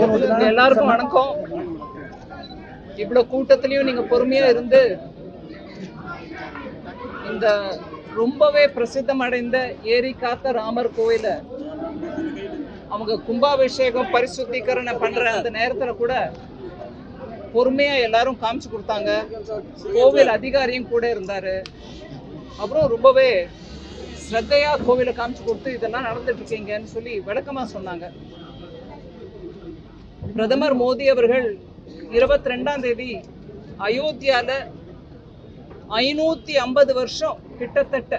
உங்க எல்லாருக்கும் வணக்கம் இவ்வளவு கூட்டத்திலயும் நீங்க பொறுமையா இருந்து இந்த ரொம்பவே பிரசித்தம் அடைந்த ஏரி காத்த ராமர் கோயில அவங்க கும்பாபிஷேகம் பரிசுத்தீகரணம் பண்ற அந்த நேரத்துல கூட பொறுமையா எல்லாரும் காமிச்சு கொடுத்தாங்க கோவில் அதிகாரியும் கூட இருந்தாரு அப்புறம் ரொம்பவே ஸ்ரத்தையா கோவிலை காமிச்சு கொடுத்து இதெல்லாம் நடந்துட்டு இருக்கீங்கன்னு சொல்லி விளக்கமா சொன்னாங்க பிரதமர் மோடி அவர்கள் இருபத்தி ரெண்டாம் தேதி அயோத்தியால ஐநூத்தி ஐம்பது வருஷம் கிட்டத்தட்ட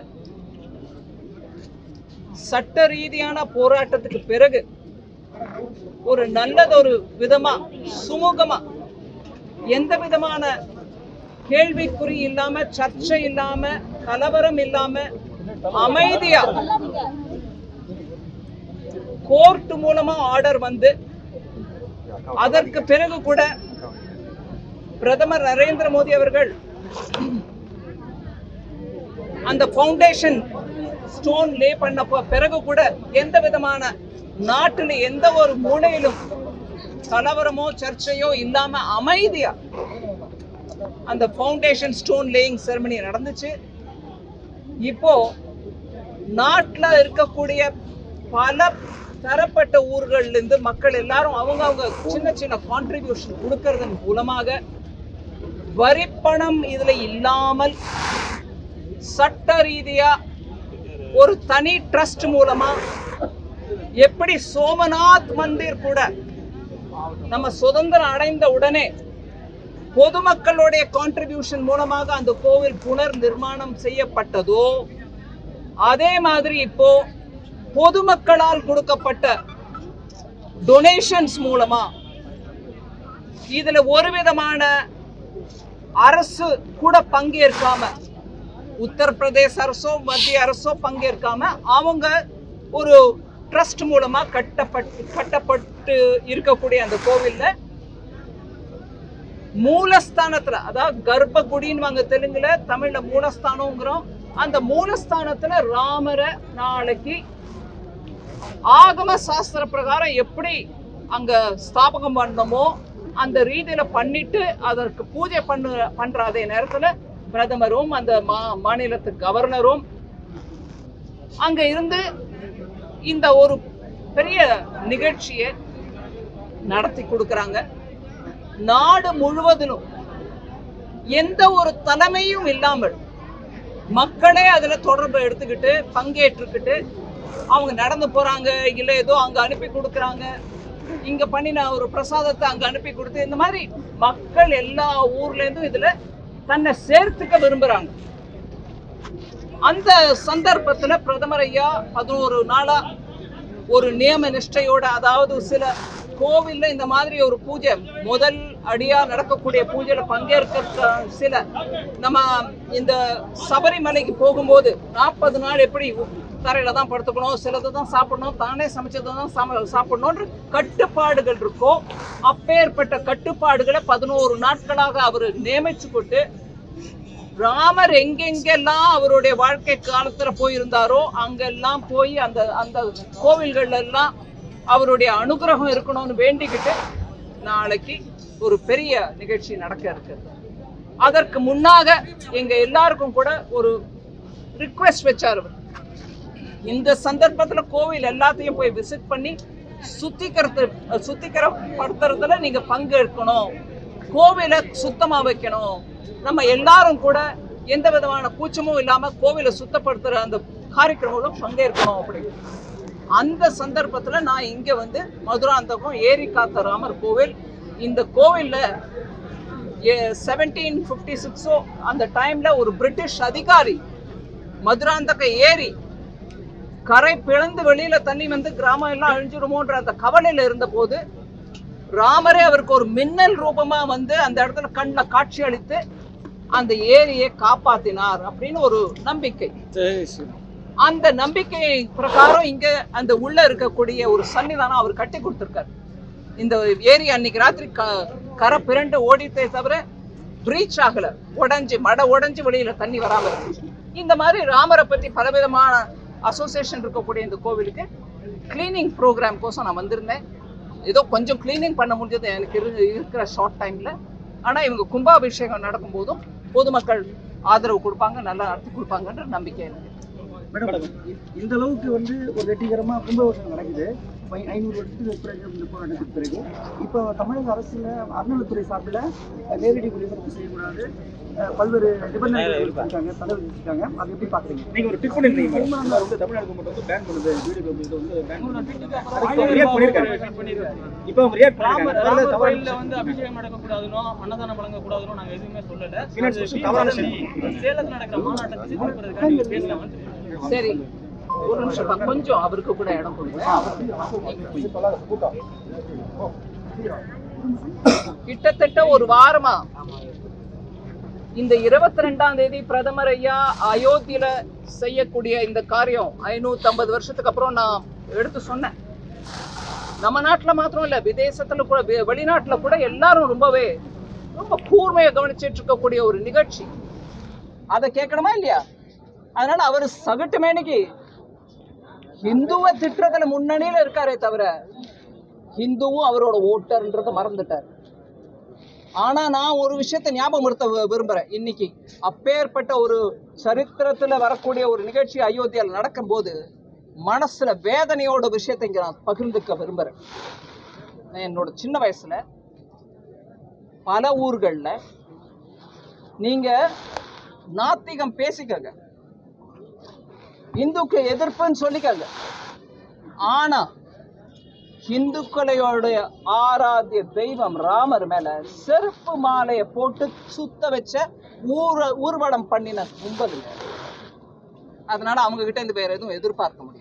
சட்ட ரீதியான போராட்டத்துக்கு பிறகு ஒரு நல்லதொரு விதமா சுமூகமா எந்த விதமான கேள்விக்குறி இல்லாம சர்ச்சை இல்லாம கலவரம் இல்லாம அமைதியா கோர்ட் மூலமா ஆர்டர் வந்து அதற்கு பிறகு கூட பிரதமர் நரேந்திர மோடி அவர்கள் அந்த ஃபவுண்டேஷன் ஸ்டோன் லே பண்ண ப- பிறகு கூட எந்த விதமான நாட்டில் எந்த ஒரு மூலையிலும் கலவரமோ சர்ச்சையோ இல்லாம அமைதியா அந்த ஃபவுண்டேஷன் ஸ்டோன் லேயிங் செரமனி நடந்துச்சு இப்போ நாட்டுல இருக்கக்கூடிய பல தரப்பட்ட ஊர்கள்ல இருந்து மக்கள் எல்லாரும் அவங்க அவங்க சின்ன சின்ன கான்ட்ரிபியூஷன் கொடுக்கறதன் மூலமாக வரிப்பணம் இதுல இல்லாமல் சட்ட ரீதியா ஒரு தனி ட்ரஸ்ட் மூலமா எப்படி சோமநாத் மந்திர் கூட நம்ம சுதந்திரம் அடைந்த உடனே பொதுமக்களுடைய கான்ட்ரிபியூஷன் மூலமாக அந்த கோவில் புனர் நிர்மாணம் செய்யப்பட்டதோ அதே மாதிரி இப்போ பொதுமக்களால் கொடுக்கப்பட்ட டொனேஷன்ஸ் மூலமா இதுல ஒரு விதமான அரசு கூட பங்கேற்காம உத்தரப்பிரதேச அரசோ மத்திய அரசோ பங்கேற்காம அவங்க ஒரு ட்ரஸ்ட் மூலமா கட்டப்பட்டு கட்டப்பட்டு இருக்கக்கூடிய அந்த கோவில்ல மூலஸ்தானத்துல அதாவது கர்ப்பகுடின்னு வாங்க தெலுங்குல தமிழ்ல மூலஸ்தானம்ங்கிறோம் அந்த மூலஸ்தானத்துல ராமரை நாளைக்கு ஆகம சாஸ்திர பிரகாரம் எப்படி அங்க ஸ்தாபகம் பண்ணணுமோ அந்த ரீதியில பண்ணிட்டு அதற்கு பூஜை பண்ணு பண்ற அதே நேரத்துல பிரதமரும் அந்த மா மாநிலத்து கவர்னரும் அங்க இருந்து இந்த ஒரு பெரிய நிகழ்ச்சியை நடத்தி கொடுக்கறாங்க நாடு முழுவதிலும் எந்த ஒரு தலைமையும் இல்லாமல் மக்களே அதுல தொடர்பு எடுத்துக்கிட்டு பங்கேற்றுக்கிட்டு அவங்க நடந்து போறாங்க இல்ல ஏதோ அங்க அனுப்பி கொடுக்கறாங்க இங்க பண்ணின ஒரு பிரசாதத்தை அங்க அனுப்பி கொடுத்து இந்த மாதிரி மக்கள் எல்லா ஊர்ல இருந்தும் இதுல தன்னை சேர்த்துக்க விரும்புறாங்க அந்த சந்தர்ப்பத்துல பிரதமர் ஐயா பதினோரு நாளா ஒரு நியம நிஷ்டையோட அதாவது சில கோவில்ல இந்த மாதிரி ஒரு பூஜை முதல் அடியா நடக்கக்கூடிய பூஜையில பங்கேற்க சில நம்ம இந்த சபரிமலைக்கு போகும்போது நாற்பது நாள் எப்படி தரையில தான் படுத்துக்கணும் சிலதை தான் சாப்பிடணும் தானே சமைச்சதை தான் சம சாப்பிடணும்ன்ற கட்டுப்பாடுகள் இருக்கோ அப்பேற்பட்ட கட்டுப்பாடுகளை பதினோரு நாட்களாக அவர் நியமிச்சு கொண்டு ராமர் எங்கெங்கெல்லாம் அவருடைய வாழ்க்கை காலத்துல போயிருந்தாரோ அங்கெல்லாம் போய் அந்த அந்த கோவில்கள்ல எல்லாம் அவருடைய அனுகிரகம் இருக்கணும்னு வேண்டிக்கிட்டு நாளைக்கு ஒரு பெரிய நிகழ்ச்சி நடக்க இருக்கு அதற்கு முன்னாக எங்க எல்லாருக்கும் கூட ஒரு ரிக்வெஸ்ட் வச்சார் அவர் இந்த சந்தர்ப்பத்துல கோவில் எல்லாத்தையும் போய் விசிட் பண்ணி சுத்திகரத்து சுத்திகரப்படுத்துறதுல நீங்க பங்கெடுக்கணும் கோவிலை சுத்தமா வைக்கணும் நம்ம எல்லாரும் கூட எந்த விதமான கூச்சமும் இல்லாம கோவிலை சுத்தப்படுத்துற அந்த காரியக்கிரமங்களும் பங்கேற்கணும் அப்படின்னு அந்த சந்தர்ப்பத்துல நான் இங்க வந்து மதுராந்தகம் ஏரி காத்த ராமர் கோவில் இந்த கோவில்ல செவன்டீன் ஃபிஃப்டி சிக்ஸோ அந்த டைம்ல ஒரு பிரிட்டிஷ் அதிகாரி மதுராந்தக ஏரி கரை பிளந்து வெளியில தண்ணி வந்து கிராமம் எல்லாம் அழிஞ்சிருமோன்ற அந்த கவலையில இருந்த போது ராமரே அவருக்கு ஒரு மின்னல் ரூபமா வந்து அந்த இடத்துல கண்ணில் காட்சி அளித்து அந்த ஏரியை காப்பாத்தினார் அப்படின்னு ஒரு நம்பிக்கை அந்த நம்பிக்கை பிரகாரம் இங்க அந்த உள்ள இருக்கக்கூடிய ஒரு சன்னிதானம் அவர் கட்டி கொடுத்திருக்காரு இந்த ஏரி அன்னைக்கு ராத்திரி க- கரை பிறண்டு ஓடித்தே தவிர பிரீச் ஆகல உடைஞ்சு மடை உடைஞ்சு வெளியில தண்ணி வராம இருந்துச்சு இந்த மாதிரி ராமரை பத்தி பலவிதமான அசோசியேஷன் இருக்கக்கூடிய இந்த கோவிலுக்கு கிளீனிங் ப்ரோக்ராம் கோசம் நான் வந்திருந்தேன் ஏதோ கொஞ்சம் க்ளீனிங் பண்ண முடிஞ்சது எனக்கு இரு- இருக்கிற ஷார்ட் டைம்ல ஆனா இவங்க கும்பாபிஷேகம் நடக்கும்போதும் பொதுமக்கள் ஆதரவு கொடுப்பாங்க நல்லா நடத்தி கொடுப்பாங்கன்ற நம்பிக்கை எனக்கு மேடம் இந்த அளவுக்கு வந்து ஒரு வெற்றிகரமா கும்பாபிஷேகம் நடக்குது ஐ- ஐநூறு வருஷத்துக்கு பிறகு இந்த போராட்டத்துக்கு பிறகு இப்போ தமிழக அரசுல அறநிலைத்துறை சார்பில் நேரடி ஒளிபரப்பு செய்யக்கூடாது அஹ், பல்வேறு நிபந்தனைகள் இருக்காங்க தடை விதிச்சிருக்காங்க அதை எப்படி பாக்குறீங்க நீங்க ஒரு ட்விட் பண்ணிருக்கீங்க மேடம். வந்து தமிழ்நாடு கவர்மெண்ட் வந்து பேன் பண்ணுது வீடியோ கவர்மெண்ட் வந்து பேன் பண்ணுது ரியாக்ட் பண்ணிருக்காரு இப்போ அவங்க ரியாக்ட் ராமர் பண்ணிருக்காங்க ராமர் தவறான கோயில்ல வந்து அபிஷேகம் நடக்கக்கூடாதுனோ அன்னதானம் வழங்கக்கூடாதுனோ நாங்க எதுவுமே சொல்லல Finance அது தவறான சேலத்துல சேலத்துல நடக்கிற மாநாட்டை விசிட் பண்றதுக்காக நீங்க பேசலாம்னு சரி ஒரு நிமிஷம் பா, கொஞ்சம் அவருக்கு கூட இடம் கொடுங்க கிட்டத்தட்ட ஒரு வாரமா இந்த இருபத்தி ரெண்டாம் தேதி பிரதமர் ஐயா அயோத்தியில செய்யக்கூடிய இந்த காரியம் ஐநூத்தி ஐம்பது வருஷத்துக்கு அப்புறம் நான் எடுத்து சொன்னேன் நம்ம நாட்டுல மாத்திரம் இல்ல விதேசத்துல கூட வெ- வெளிநாட்டுல கூட எல்லாரும் ரொம்பவே ரொம்ப கூர்மையா கவனிச்சிட்டு இருக்கக்கூடிய ஒரு நிகழ்ச்சி அதை கேட்கணுமா இல்லையா அதனால அவர் சகட்டு மேனிக்கு ஹிந்துவை திட்டுறதுல முன்னணியில இருக்காரே தவிர ஹிந்துவும் அவரோட ஓட்டர்ன்றதை மறந்துட்டார் ஆனா நான் ஒரு விஷயத்தை ஞாபகப்படுத்த வி- விரும்புறேன் இன்னைக்கு அப்பேற்பட்ட ஒரு சரித்திரத்துல வரக்கூடிய ஒரு நிகழ்ச்சி அயோத்தியால நடக்கும்போது மனசுல வேதனையோட விஷயத்தை இங்க நான் பகிர்ந்துக்க விரும்புறேன் நான் என்னோட சின்ன வயசுல பல ஊர்கள்ல நீங்க நாத்திகம் பேசிக்கங்க இந்துக்கு எதிர்ப்புன்னு சொல்லிக்கங்க ஆனா இந்துக்களுடைய ஆராத்திய தெய்வம் ராமர் மேல செருப்பு மாலையை போட்டு சுத்த வச்ச ஊர ஊர்வலம் பண்ணின கும்பல் அதனால அவங்க கிட்ட இந்த வேற எதுவும் எதிர்பார்க்க முடியாது